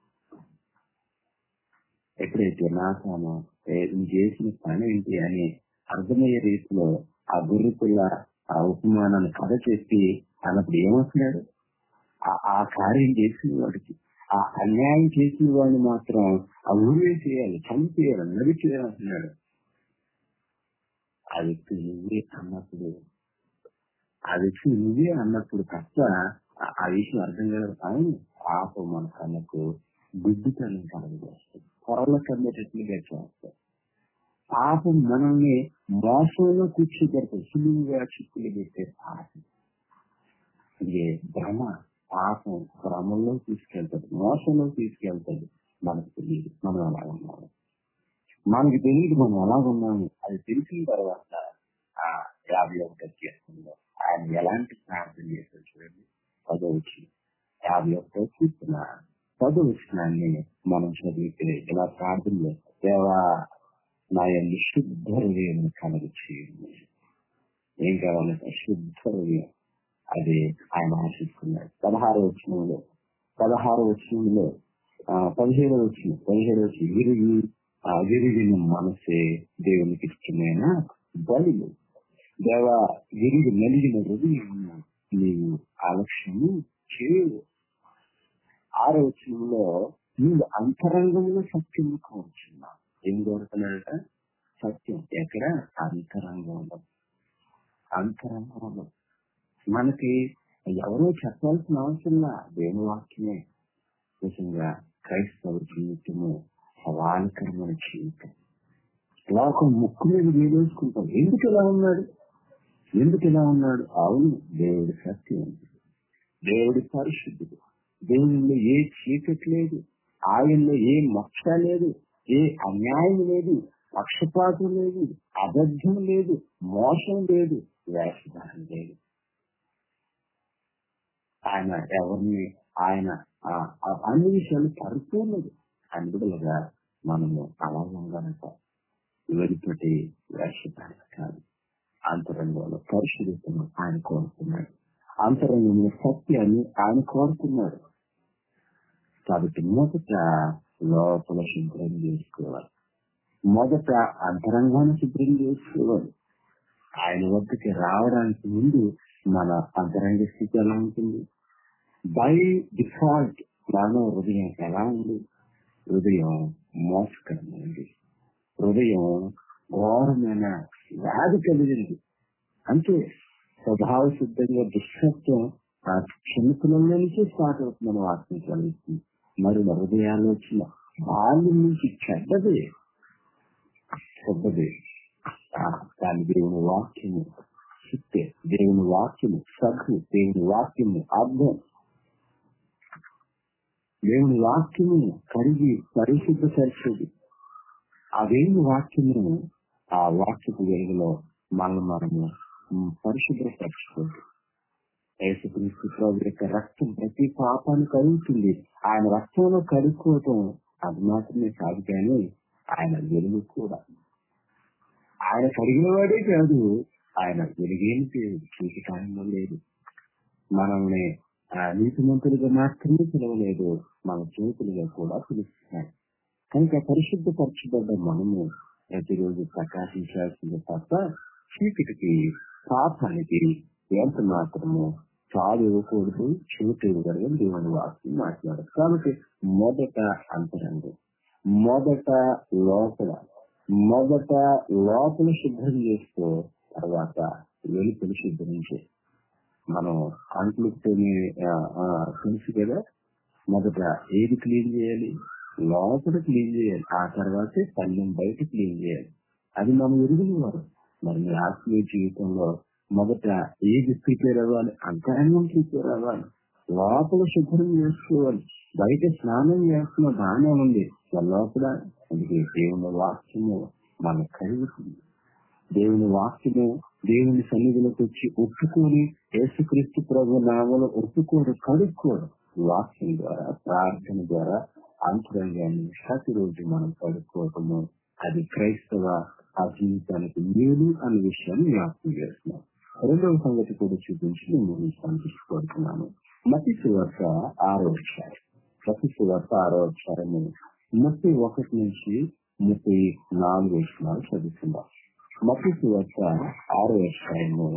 ఎప్పుడైతే నాసాను చేసిన పని ఏంటి అని అర్థమయ్యే రీతిలో ఆ గుర్రుకుల ఆ ఉపమానాన్ని కథ చెప్పి అన్నప్పుడు ఏమవుతున్నాడు ఆ కార్యం చేసిన వాడికి ఆ అన్యాయం చేసిన వాడిని మాత్రం ఆ ఊరే చేయాలి చంపేయాలి నడి చేయాలంటున్నాడు ఆ వ్యక్తి నువ్వే అన్నప్పుడు ఆ వ్యక్తి నువ్వే అన్నప్పుడు తప్ప ఆ విషయం అర్థం కాదు కానీ పాపం మన కళ్ళకు గుడ్డితనం కలగజేస్తుంది పొరల కమ్మేటట్లుగా చేస్తాం పాపం మనల్ని మోసంలో కూర్చోబెడతాం సులువుగా చిక్కులు పెట్టే పాపం ఇది భ్రమ పాపం భ్రమంలో తీసుకెళ్తాడు మోసంలో తీసుకెళ్తాడు మనకు తెలియదు మనం ఎలా ఉన్నాము మనకి తెలియదు మనం ఎలా ఉన్నాము అది తెలిసిన తర్వాత ఆ యాభై ఒకటి చేస్తుందో ఆయన ఎలాంటి ప్రార్థన చేశాడు చూడండి పదవచ్చు యాభై ఒకటో కీర్తన పదవచనాన్ని మనం చదివితే ఇలా ప్రార్థన చేస్తాం దేవా నా యొక్క శుద్ధ హృదయం కలగ చేయండి ఏం కావాలంటే శుద్ధ హృదయం అది ఆయన ఆశిస్తున్నాడు పదహారు వచనంలో పదహారు వచనంలో పదిహేడు వచ్చిన పదిహేడు వచ్చి విరిగి ఆ విరిగిన మనసే దేవునికి ఇష్టమైన బలులు దేవ విరిగి నలిగిన హృదయం నీవు ఆలక్ష్యము చేయవు ఆరో వచనంలో నీవు అంతరంగంలో సత్యం కోరుచున్నా ఏం కోరుతున్నాడట సత్యం ఎక్కడ అంతరంగంలో అంతరంగంలో మనకి ఎవరో చెప్పాల్సిన అవసరం దేవుని వాక్యమే నిజంగా క్రైస్తవ జీవితము సవాలకరమైన జీవితం లోకం ముక్కు మీద వేసుకుంటాం ఎందుకు ఇలా ఉన్నాడు ఎందుకు ఇలా ఉన్నాడు అవును దేవుడి సత్యం దేవుడి పరిశుద్ధుడు దేవునిలో ఏ చీకటి లేదు ఆయనలో ఏ మక్ష లేదు ఏ అన్యాయం లేదు పక్షపాతం లేదు అబద్ధం లేదు మోసం లేదు వేషధారం లేదు ఆయన ఎవరిని ఆయన అన్ని విషయాలు పరిపూర్ణది అని బిడ్డలుగా మనము అలాగనక ఎవరితోటి వేషధారణ కాదు అంతరంగంలో పరిశుద్ధతను ఆయన కోరుతున్నాడు అంతరంగంలో సత్యాన్ని ఆయన కోరుతున్నాడు కాబట్టి మొదట లోపల శుభ్రం చేసుకోవాలి మొదట అంతరంగాన్ని శుభ్రం చేసుకోవాలి ఆయన వద్దకి రావడానికి ముందు మన అంతరంగ స్థితి ఎలా ఉంటుంది బై డిఫాల్ట్ మానవ హృదయం ఎలా ఉంది హృదయం మోసకరమైంది హృదయం ఘోరమైన వ్యాధి కలిగింది అంటే స్వభావ సిద్ధంగా దుష్టత్వం ఆ క్షణికుల నుంచి స్టార్ట్ అవుతుందని వాక్యం చదువుతుంది మరి హృదయాలు వచ్చిన బాల్యం నుంచి చెడ్డది చెడ్డది దాని దేవుని వాక్యము చిత్తే దేవుని వాక్యము సగ్గు దేవుని వాక్యము అర్థం దేవుని వాక్యము కరిగి పరిశుద్ధపరిచేది ఆ దేవుని వాక్యము ఆ వాక్యపు వెలుగులో మన మనము పరిశుభ్రపరచుకోండి యేసుక్రీస్తు ప్రభు యొక్క రక్తం ప్రతి పాపాన్ని కలుగుతుంది ఆయన రక్తంలో కడుక్కోవటం అది మాత్రమే కాదు కానీ ఆయన వెలుగు కూడా ఆయన కడిగిన వాడే కాదు ఆయన వెలుగేమి చూసటానికి లేదు మనల్ని నీతిమంతులుగా మాత్రమే పిలవలేదు మన చేతులుగా కూడా పిలుస్తున్నాడు కనుక పరిశుద్ధపరచబడ్డ మనము ప్రతిరోజు ప్రకాశించాల్సింది తప్ప చీకటికి పాపానికి ఎంత మాత్రము చాలు ఇవ్వకూడదు చోటు ఇవ్వగలగని దేవుని వాక్యం మాట్లాడదు కాబట్టి మొదట అంతరంగం మొదట లోపల మొదట లోపల శుభ్రం చేసుకో తర్వాత వెలుపల శుభ్రం చేయి మనం అంట్లు తోమి, ఆ, ఆ, తెలుసు కదా మొదట ఏది క్లీన్ చేయాలి లోపల క్లీన్ చేయాలి ఆ తర్వాతే పల్లెం బయట క్లీన్ చేయాలి అది మనం ఎరుగుని వారు మరి మీ ఆత్మీయ జీవితంలో మొదట ఏది ప్రిపేర్ అవ్వాలి అంతరంగం ప్రిపేర్ అవ్వాలి లోపల శుభ్రం చేసుకోవాలి బయట స్నానం చేస్తున్న బాగానే ఉంది మరి లోపల అందుకే దేవుని వాక్యము మన కలుగుతుంది దేవుని వాక్యము దేవుని సన్నిధిలోకి వచ్చి ఒప్పుకొని యేసుక్రీస్తు ప్రభు నామలో ఒప్పుకోడు కడుక్కోడు వాక్యం ద్వారా ప్రార్థన ద్వారా అంతరంగాన్ని ప్రతిరోజు మనం కడుక్కోవటము అది క్రైస్తవ ఆ జీవితానికి మేలు అనే విషయాన్ని జ్ఞాపకం చేస్తున్నాం రెండవ సంగతి కూడా చూపించి నేను మీకు తీసుకోడుతున్నాను మతి సువార్త ఆరో అధ్యాయం మతి సువార్త ఆరో అధ్యాయము ముప్పై ఒకటి నుంచి ముప్పై నాలుగు వచ్చినాలు చదువుకుందాం మతి సువార్త ఆరో అధ్యాయము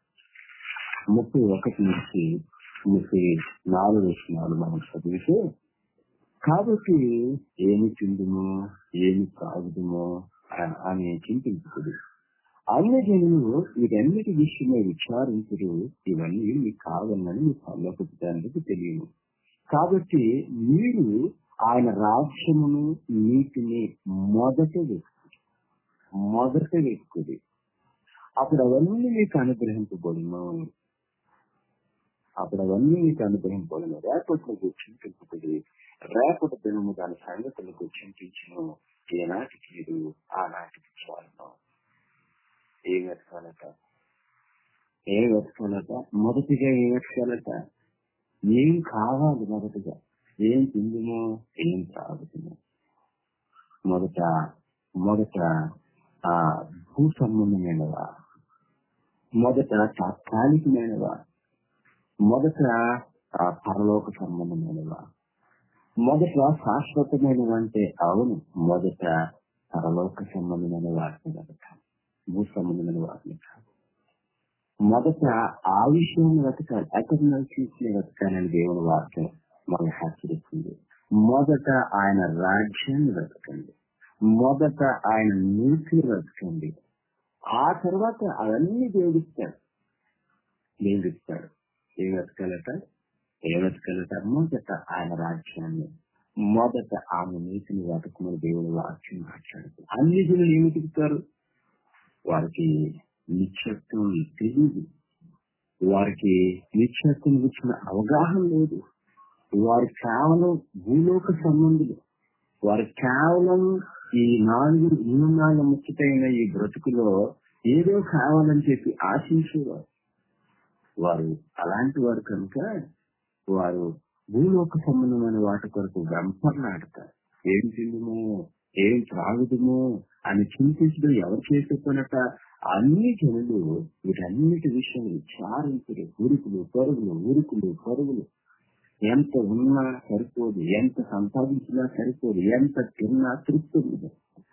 ముప్పై ఒకటి నుంచి ముప్పై నాలుగు వచ్చినాలు మనం చదివితే కాబట్టి ఏమి తిందుమో ఏమి తాగుదుమో అ- అని చింతించుకుడు అన్య జనులు వీటన్నిటి విషయమై విచారించుడు ఇవన్నీ మీకు కావాలని మీ పల్లపుతానికి తెలియదు కాబట్టి మీరు ఆయన రాజ్యమును నీటిని మొదట వెతుకుడి మొదట వెతుకుడి అప్పుడు అవన్నీ మీకు అనుగ్రహింపబడును అప్పుడు అవన్నీ మీకు అనుగ్రహింపబడును రేపట్లో చింతించుకుడి రేపటి దినము దాని సంగతులకు చింతించును ఏనాటికి మీరు ఆనాటికి చాలను ఏం వెతకాలట ఏం వెతకాలట మొదటిగా ఏం వెతకాలట ఏం కావాలి మొదటిగా ఏం తిందుమో ఏం తాగుతుమో మొదట మొదట ఆ భూ సంబంధమైనవా మొదట తాత్కాలికమైనవా మొదట ఆ పరలోక సంబంధమైనవా మొదట శాశ్వతమైనవంటే అవును మొదట పరలోక సంబంధమైన వాటిని వెతకాలి భూ సంబంధమైన వాటిని కాదు మొదట ఆ విషయం వెతకాలి ఎటర్నల్ ని వెతకాలని దేవుని వాక్యం మనల్ని హెచ్చరిస్తుంది మొదట ఆయన రాజ్యాన్ని వెతకండి మొదట ఆయన నీతిని వెతకండి ఆ తర్వాత అవన్నీ దేవుడిస్తాడు దేవుడిస్తాడు ఏం వెతకాలట ఏం వెతకాలట మొదట ఆయన రాజ్యాన్ని మొదట ఆమె నీతిని వెతకమని దేవుని వాక్యం మాట్లాడుతుంది అన్ని జనులు ఏమి వెతుకుతారు వారికి నిత్యత్వం తెలియదు వారికి నిత్యత్వం గురించిన అవగాహన లేదు వారు కేవలం భూలోక సంబంధులు వారు కేవలం ఈ నాలుగు ఇన్నాళ్ళ ముచ్చటైన ఈ బ్రతుకులో ఏదో కావాలని చెప్పి ఆశించేవారు వారు అలాంటి వారు కనుక వారు భూలోక సంబంధమైన వాటి కొరకు వెంపర్లాడతారు ఏం తిందుమో ఏం త్రాగుదుమో అని చింతించడం ఎవరు చేసే పనట అన్ని జనులు వీటన్నిటి విషయం విచారించుడు ఉరుకులు పరుగులు ఉరుకులు పరుగులు ఎంత ఉన్నా సరిపోదు ఎంత సంపాదించినా సరిపోదు ఎంత తిన్నా తృప్తి ఉండదు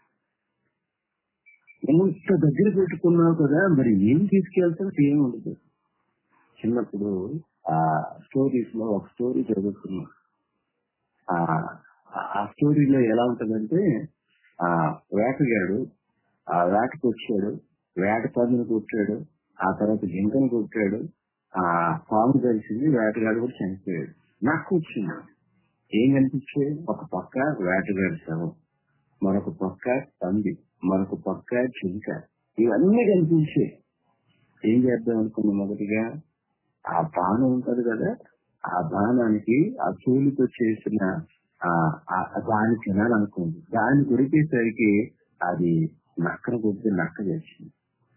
ఎంత దగ్గర పెట్టుకున్నావు కదా మరి ఏం తీసుకెళ్తావు ఏం ఉండదు చిన్నప్పుడు ఆ స్టోరీస్ లో ఒక స్టోరీ చదువుతున్నాం ఆ ఆ స్టోరీలో ఎలా ఉంటదంటే ఆ వేటగాడు ఆ వేటకు వచ్చాడు వేట పదును కొట్టాడు ఆ తర్వాత జింకను కొట్టాడు ఆ పాము కలిసింది వేటగాడు కూడా చనిపోయాడు నాకు వచ్చింది ఏం కనిపించే ఒక పక్క వేటగాడు శవం మరొక పక్క పంది మరొక పక్క జింక ఇవన్నీ కనిపించే ఏం చేద్దాం అనుకున్నా మొదటిగా ఆ బాణం ఉంటది కదా ఆ బాణానికి ఆ చూలితో చేసిన ఆ ఆ- దాన్ని తినాలనుకుంది దాన్ని కొరికేసరికి అది నక్కను కొడితే నక్క చేసింది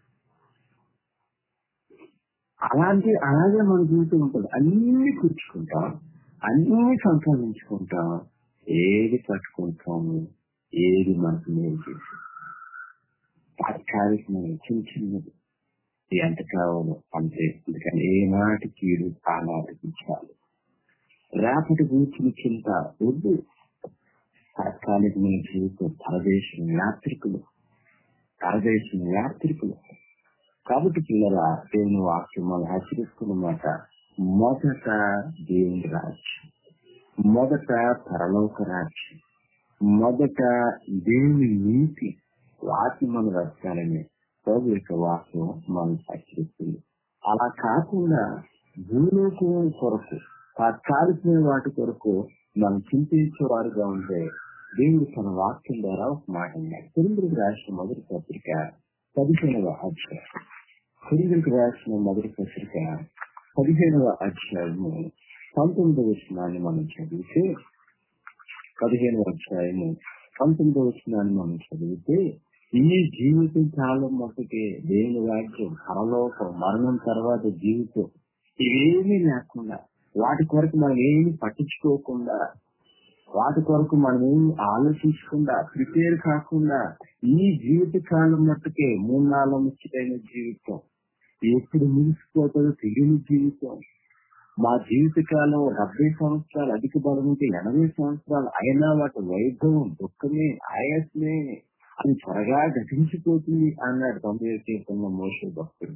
అలాంటి అలాగే మన జీవితం ఉంటుంది అన్ని కూర్చుకుంటాం అన్ని సంపాదించుకుంటాం ఏది పట్టుకుంటాము ఏది మనకు మేలు చేసి తాత్కాలికమైన చిన్న చిన్నది ఎంత కావాలో అంతే అందుకని ఏ నాటి కీడు ఆ నాటికి చాలు రేపటి గురించిన చింత వద్దు తాత్కాలికమైన జీవితం పరదేశం యాత్రికులు పరదేశం యాత్రికులు కాబట్టి పిల్లల దేవుని వాక్యం మనం హెచ్చరిస్తున్నమాట మొదట దేవుని రాజ్యం మొదట పరలోక రాజ్యం మొదట దేవుని నీతి వాటిని మనం వెతకాలని ప్రభు యొక్క వాక్యం మనం హెచ్చరిస్తుంది అలా కాకుండా భూలోకం కొరకు తాత్కాలికమైన వాటి కొరకు మనం చింతించే వారుగా ఉంటే దేవుడు తన వాక్యం ద్వారా ఒక మాట అన్నాడు తెలుగుకి రాసిన మొదటి పత్రిక పదిహేనవ అధ్యాయం తెలుగుకి రాసిన మొదటి పత్రిక పదిహేనవ అధ్యాయము పంతొమ్మిదవ వచనాన్ని మనం చదివితే పదిహేనవ అధ్యాయము పంతొమ్మిదవ వచనాన్ని మనం చదివితే ఈ జీవితం కాలం మట్టుకే దేవుని వాక్యం పరలోకం మరణం తర్వాత జీవితం ఇవేమీ లేకుండా వాటి కొరకు మనం ఏమి పట్టించుకోకుండా వాటి కొరకు మనం ఏమి ఆలోచించకుండా ప్రిపేర్ కాకుండా ఈ జీవిత కాలం మట్టుకే మూడు నాలుగు ముచ్చటైన జీవితం ఎప్పుడు ముగిసిపోతుందో తెలియని జీవితం మా జీవిత కాలం డెబ్బై సంవత్సరాలు అధిక బలం ఉంటే ఎనభై సంవత్సరాలు అయినా వాటి వైభవం దుఃఖమే ఆయాసమే అది త్వరగా గతించిపోతుంది అన్నాడు తొంభై కీర్తన మోసే భక్తుడు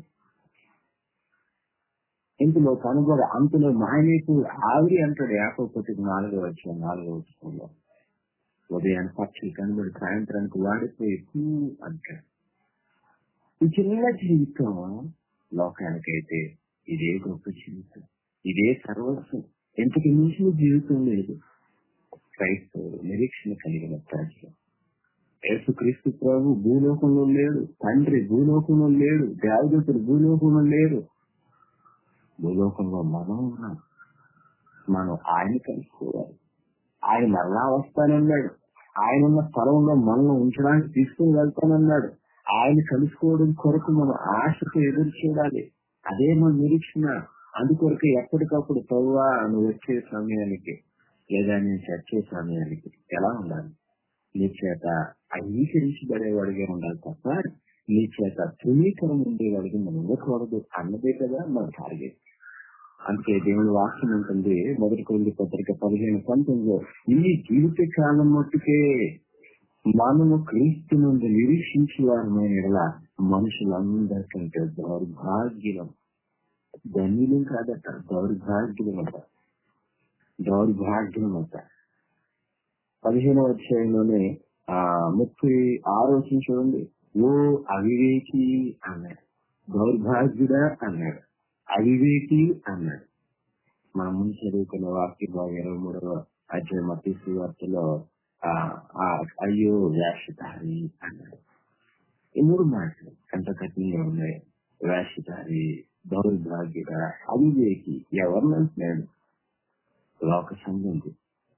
ఇందులో కనుగొడ అంతలో మాయనేకు ఆవిరి అంటాడు యాకోపతికి నాలుగో వచ్చాం నాలుగో వచ్చంలో ఉదయాన్ని పక్షులు కనబడి సాయంత్రానికి వాడిపోయి పూ అంటాడు ఈ చిన్న జీవితం లోకానికైతే ఇదే గొప్ప జీవితం ఇదే సర్వస్వం ఎంతకి మించిన జీవితం లేదు క్రైస్తవుడు నిరీక్షణ కలిగిన ప్రజలు యేసుక్రీస్తు ప్రభు భూలోకంలో లేడు తండ్రి భూలోకంలో లేడు దేవదూతుడు భూలోకంలో లేడు భూలోకంలో మనం ఉన్నాం మనం ఆయన కలుసుకోవాలి ఆయన మరలా వస్తానన్నాడు ఆయన ఉన్న స్థలంలో మనం ఉంచడానికి తీసుకుని వెళ్తానన్నాడు ఆయన కలుసుకోవడం కొరకు మనం ఆశతో ఎదురు చూడాలి అదే మన నిరీక్షణ అందుకొరకు ఎప్పటికప్పుడు తవ్వా నువ్వు వచ్చే సమయానికి లేదా నేను చచ్చే సమయానికి ఎలా ఉండాలి నీ చేత అంగీకరించబడేవాడిగా ఉండాలి తప్ప నీ చేత ధృవీకరణ ఉండేవాడికి మనం ఉండకూడదు అన్నదే కదా మన టార్గెట్ అందుకే దేవుని వాక్యం ఉంటుంది మొదటి కొన్ని పత్రిక పదిహేను పంతొమ్మిదిలో ఈ జీవిత కాలం మట్టుకే మనము క్రీస్తు నుండి నిరీక్షించే వారమైన ఎడల మనుషులందరికంటే దౌర్భాగ్యం ధన్యులం కాదట దౌర్భాగ్యం అట దౌర్భాగ్యం అట పదిహేనవ అధ్యాయంలోనే ఆ ముప్పై ఆరో చూడండి ఓ అవివేకి అన్నాడు దౌర్భాగ్యుడా అన్నాడు అవివేకి అన్నాడు మనం ముందు చదువుకున్న వాక్య భాగం ఇరవై మూడవ అధ్యాయం మతీసు వార్తలో అయ్యో వేషధారి అన్నాడు ఈ మూడు మాటలు ఎంత కఠినంగా ఉన్నాయి వేషధారి దౌర్భాగ్యుడ అవివేకి ఎవరినంటున్నాడు లోక సంబంధి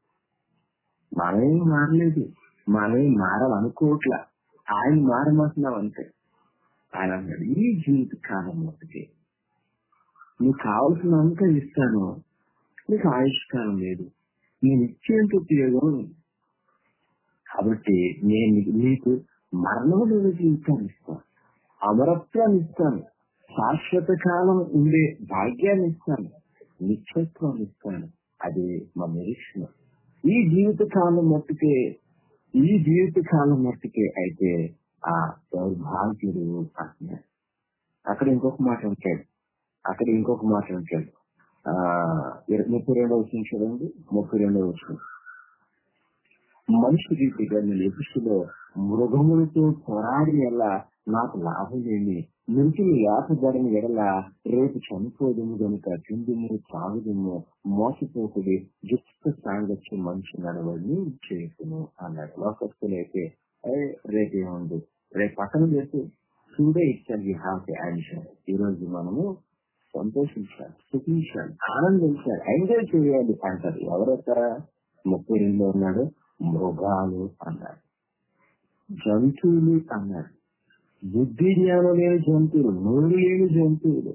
మనమేం మారలేదు మనమేం మారాలనుకోవట్లా ఆయన మారమంటున్నాం అంతే ఆయన అన్నాడు ఈ జీవిత కాలం ఒకటి నీకు కావలసినంత ఇస్తాను నీకు ఆయుష్కాలం లేదు నేను ఇచ్చేంత ఉపయోగం కాబట్టి నేను నీకు మరణం లేని జీవితాన్ని ఇస్తాను అమరత్వాన్ని ఇస్తాను శాశ్వత కాలం ఉండే భాగ్యాన్ని ఇస్తాను నిత్యత్వాన్ని ఇస్తాను అది మా నిరీక్షణ ఈ జీవిత కాలం మట్టుకే ఈ జీవిత కాలం మట్టుకే అయితే ఆ దౌర్భాగ్యుడు అంటున్నాడు అక్కడ ఇంకొక మాట ఉంటాడు అక్కడ ఇంకొక మాట ఉంటాడు ఆ ముప్పై రెండవ వచ్చిన చూడండి ముప్పై రెండవ వచ్చిన మనిషి రీతిగా నేను ఎపిసులో మృగములతో పోరాడి ఎలా నాకు లాభం లేని మృతులు యాపబడిన ఎడల రేపు చనిపోదుము గనుక తిందుము తాగుదుము మోసపోకుడి దుష్ట సాంగత్యం మనిషి నడవడిని చేసును అన్నాడు లోకస్తులైతే రేపు ఏముంది రేపు పక్కన చేసి టుడే ఇట్స్ వి హ్యావ్ యాన్షన్ ఈ రోజు మనము సంతోషించాలి సుఖించాలి ఆనందించాలి ఎంజాయ్ చేయాలి అంటారు ఎవరెక్కడ ముప్పై రెండులో ఉన్నాడు మృగాలు అన్నాడు జంతువులు అన్నాడు బుద్ధి జ్ఞానం లేని జంతువులు నోరు లేని జంతువులు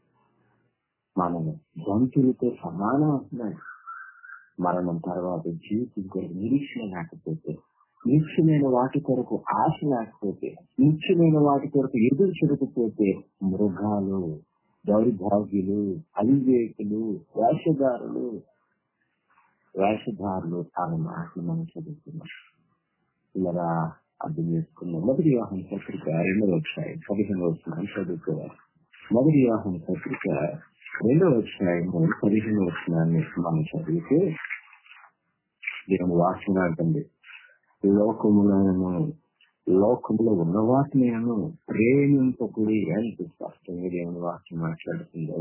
మనము జంతువులతో సమానం అంటున్నాడు మరణం తర్వాత జీవితం కొరకు నిరీక్షణ లేకపోతే నిత్యమైన వాటి కొరకు ఆశ లేకపోతే నిత్యమైన వాటి కొరకు ఎదురు చూడకపోతే మృగాలు దౌర్భాగ్యులు అవివేకులు వేషధారులు వేషధారులు అనే మాటలు మనం చదువుతున్నాం ఇలా అర్థం చేసుకున్నాం మొదటి వివాహం పత్రిక రెండవ అధ్యాయం పదిహేను వచ్చిన చదువుకోవాలి మొదటి వివాహం పత్రిక రెండవ అధ్యాయం పదిహేను వచ్చినాన్ని మనం చదివితే దీని వాసన అంటుంది లోకములను లోకంలో ఉన్న వాటిని అను ప్రేమింపకుడి ఎంత స్పష్టంగా దేవుని వాక్యం మాట్లాడుతుందో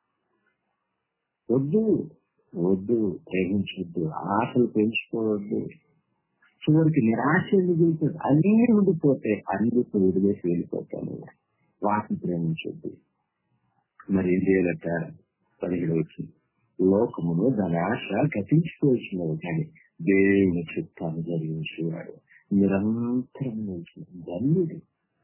వద్దు వద్దు ప్రేమించొద్దు ఆశలు పెంచుకోవద్దు చివరికి నిరాశ మిగులుతుంది అన్నీ ఉండిపోతే అన్నిటిని వదిలేసి వెళ్ళిపోతాను వాటిని ప్రేమించొద్దు మరి ఏం చేయాలట పదిహేడు వచ్చింది లోకమును దాని ఆశ గతించుకోవచ్చినవి కానీ దేవుని చిత్తాన్ని జరిగించేవాడు నిరంతరం నిలిచిన ధన్యుడు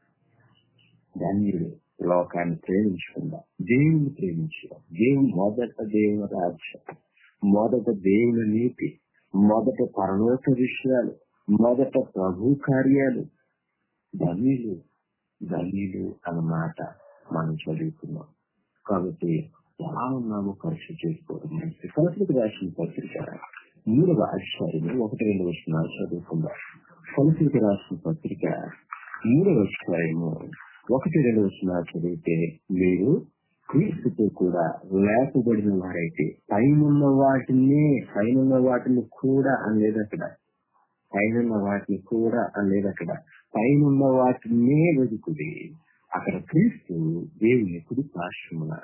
ధన్యుడు లోకాన్ని ప్రేమించకుండా దేవుని ప్రేమించడం దేవుని మొదట దేవుని రాజ్యం మొదట దేవుని నీతి మొదట పరలోక విషయాలు మొదట ప్రభు కార్యాలు ధన్యులు ధన్యులు అన్నమాట మనం చదువుతున్నాం కాబట్టి ఎలా ఉన్నామో పరీక్ష చేసుకోవడం మంచిది కలసరికి రాసిన పత్రిక మూడవ అధ్యాయం ఒకటి రెండు వచ్చిన చదువుకుందాం కలసరికి రాసిన పత్రిక మూడవ అధ్యాయము ఒకటి రెండు వచ్చిన చదివితే మీరు క్రీస్తుతో కూడా లేపబడిన వారైతే పైనున్న వాటిని పైనున్న వాటిని కూడా అనలేదు అక్కడ పైనున్న వాటిని కూడా అనలేదు అక్కడ పైనున్న వాటినే వెతుకుది అక్కడ క్రీస్తు దేవుని కుడి పార్శ్వమున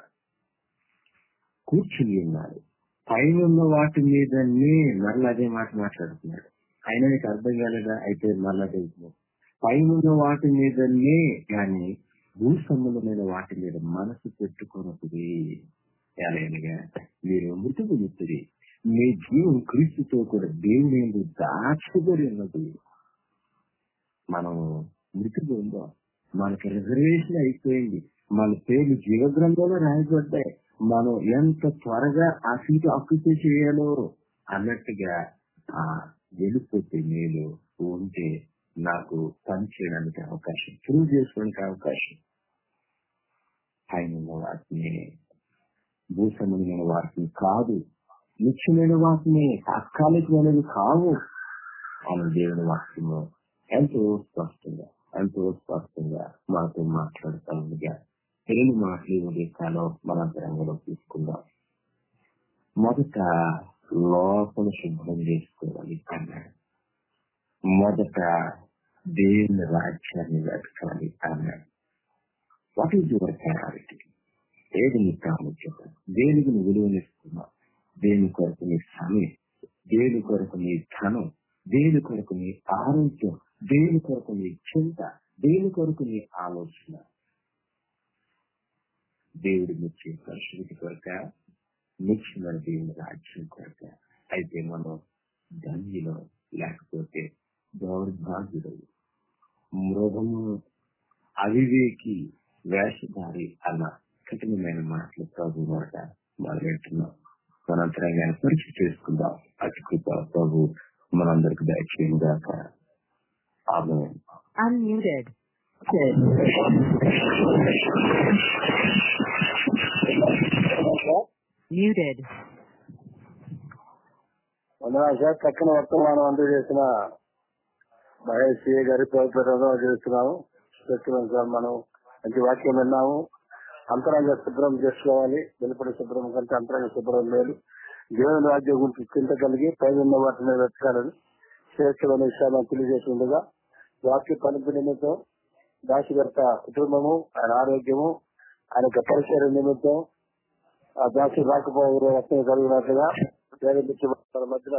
కూర్చుని ఉన్నాడు పైన వాటి మీదనే మరలా అదే మాట మాట్లాడుతున్నాడు ఆయన నీకు అర్థం కాలేదా అయితే మరలా తెలుసు పైన వాటి మీదనే కానీ భూ సంబంధమైన వాటి మీద మనసు పెట్టుకున్నప్పుడు ఎలాగనగా మీరు మృతి పొందుతుంది మీ జీవం క్రీస్తుతో కూడా దేవుని ఎందు దాచబడి ఉన్నది మనం మృతి పొందాం మనకి రిజర్వేషన్ అయిపోయింది మన పేర్లు జీవగ్రంథంలో రాయబడ్డాయి మనం ఎంత త్వరగా ఆ సీటు ఆక్యుపై చేయాలో అన్నట్టుగా ఆ వెళ్ళిపోతే మేలు ఉంటే నాకు పని చేయడానికి అవకాశం ప్రూవ్ చేసుకోవడానికి అవకాశం ఆయన వాటిని భూసమైన వాటిని కాదు నిత్యమైన వాటిని తాత్కాలికమైనవి కావు అని దేవుని వాక్యము ఎంతో స్పష్టంగా ఎంతో స్పష్టంగా మాతో మాట్లాడుతానుగా తెలుగు మాటలు ఉదయకాలం మన తెలంగాణలో తీసుకుందాం మొదట లోపల శుభ్రం చేసుకోవాలి అన్నాడు మొదట దేవుని రాజ్యాన్ని వెతకాలి అన్నాడు వాట్ ఈజ్ యువర్ ప్రయారిటీ ఏది నీ ప్రాముఖ్యత దేనికి నువ్వు విలువనిస్తున్నావు దేని కొరకు నీ సమయం దేని కొరకు నీ ధనం దేని కొరకు నీ ఆరోగ్యం దేని కొరకు నీ చింత దేని కొరకు నీ ఆలోచన దేవుడి ముఖ్య పరిశుద్ధి కొరక ముఖ్యమైన దేవుని రాజ్యం కొరక అయితే మనం ధన్యులో లేకపోతే దౌర్భాగ్యుడు మృగము అవివేకి వేషధారి అన్న కఠినమైన మాటలు ప్రభు మాట మొదలెట్టున్నాం మనంతరంగా పరీక్ష చేసుకుందాం అతి కృప ప్రభు మనందరికి దయచేయం దాకా ఆమె Unmuted. Muted. వందనాలు సార్ చక్కని వర్తమానం అందజేసిన మహేష్ ఏ గారి ప్రభుత్వం చేస్తున్నాము చెప్తున్నాం సార్ మనం మంచి వాక్యం విన్నాము అంతరంగ శుభ్రం చేసుకోవాలి వెలుపడి శుభ్రం కంటే అంతరంగ శుభ్రం మేలు దేవుని రాజ్యం గురించి చింత కలిగి పైన వాటిని వెతకాలని శ్రేష్టమైన విషయాలను తెలియజేసి ఉండగా వాక్య పనిపి నిమిత్తం దాసిగర్త కుటుంబము ఆయన ఆరోగ్యము ఆయన యొక్క పరిసర నిమిత్తం ఆ దాసి రాకపోయే రత్నం కలిగినట్లుగా వేరే మధ్య